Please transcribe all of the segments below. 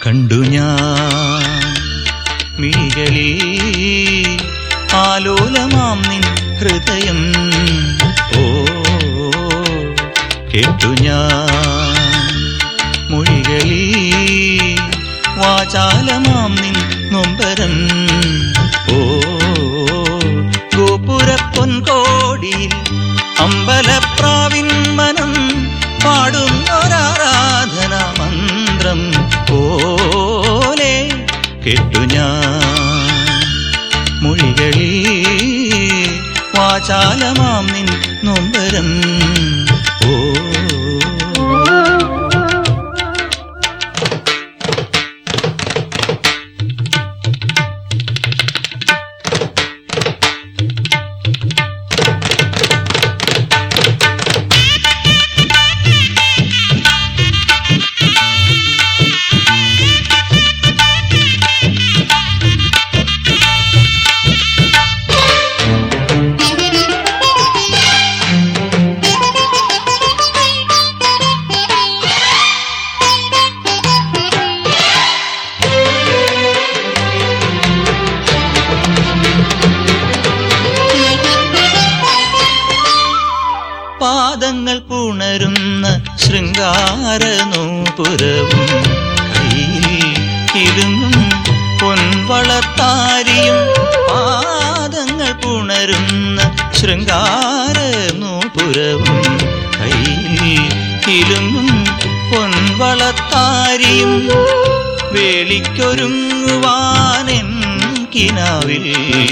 കണ്ടു ഞാൻ മിഴികളിൽ ആലോലമാം നിൻ ഹൃദയം ഓ കേട്ടു ഞാൻ മൊഴികളിൽ വാചാലമാം നിൻ നൊമ്പരം ഓ ഗോപുരപ്പൊൻകോടിയിൽ അമ്പലപ്രാവിൻ മനം പാടുന്നൊരാരാധന മന്ത്രം പോലെ കേട്ടു ഞാൻ മൊഴികളിൽ വാചാലമാം നിൻ നൊമ്പരം ഓ പാദങ്ങൾ പുണരുന്ന ശൃംഗാരനൂപുരവും കയ്യിൽ കിലുങ്ങും പൊൻവളത്താരിയും പാദങ്ങൾ പുണരുന്ന ശൃംഗാരനൂപുരവും കയ്യിൽ കിലുങ്ങും പൊൻവളത്താരിയും വേളിക്കൊരുങ്ങുവാനെൻ കിനാവിൽ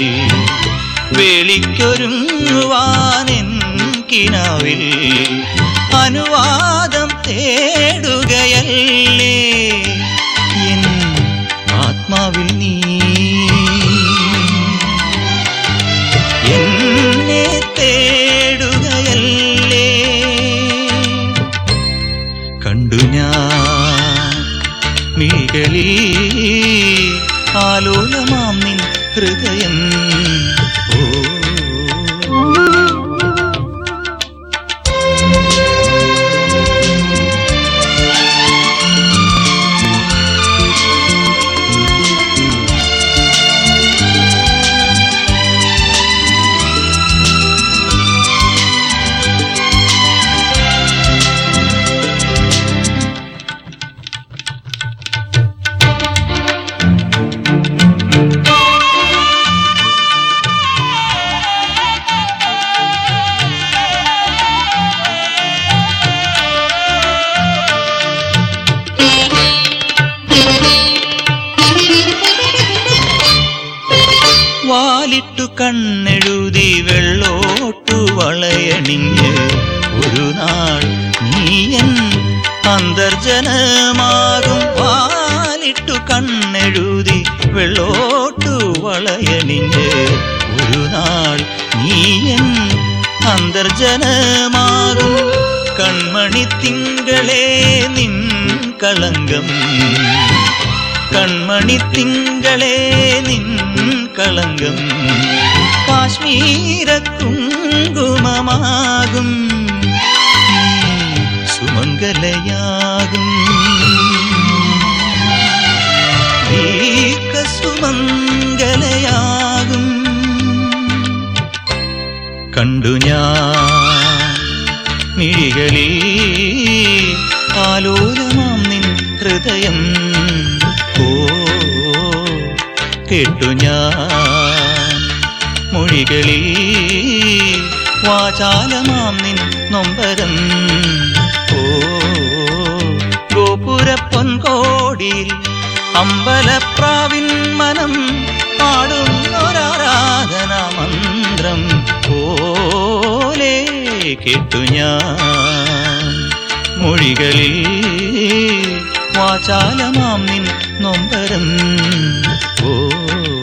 വേളിക്കൊരുങ്ങുവാനെൻ കിനാവിൽ അനുവാദം തേടുകയല്ലേ എൻ ആത്മാവിൽ നീ എന്നെ തേടുകയല്ലേ കണ്ടു ഞാൻ മിഴികളിൽ ആലോലമാം നിൻ ഹൃദയം ഓ വാലിട്ടു കണ്ണെഴുതി വെള്ളോട്ടു വളയണിഞ്ഞ് ഒരു നാൾ നീയൻ അന്തർജനമാകും വാലിട്ടു കണ്ണെഴുതി വെള്ളോട്ടു വളയണിഞ്ഞ് ഒരു നാൾ നീയൻ അന്തർജനമാകും കൺമണി തിങ്കളെ നിൻ കളങ്കം കൺമണി തിങ്കളെ നിൻ കളങ്കം കാശ്മീര കുങ്കുമമാകും നീ സുമംഗലയാകും ദീർഘ സുമംഗലയാകും കണ്ടു ഞാൻ മിഴികളിൽ ആലോലമാം നിൻ ഹൃദയം ഓ കേട്ടു ഞാൻ മൊഴികളിൽ വാചാലമാം നിൻ നൊമ്പരം ഓ ഗോപുരപ്പൊൻകോടിയിൽ അമ്പലപ്രാവിൻ മനം പാടുന്നൊരാരാധന മന്ത്രം പോലെ കേട്ടു ഞാൻ മൊഴികളിൽ വാചാലമാം നിൻ നൊമ്പരം ഓ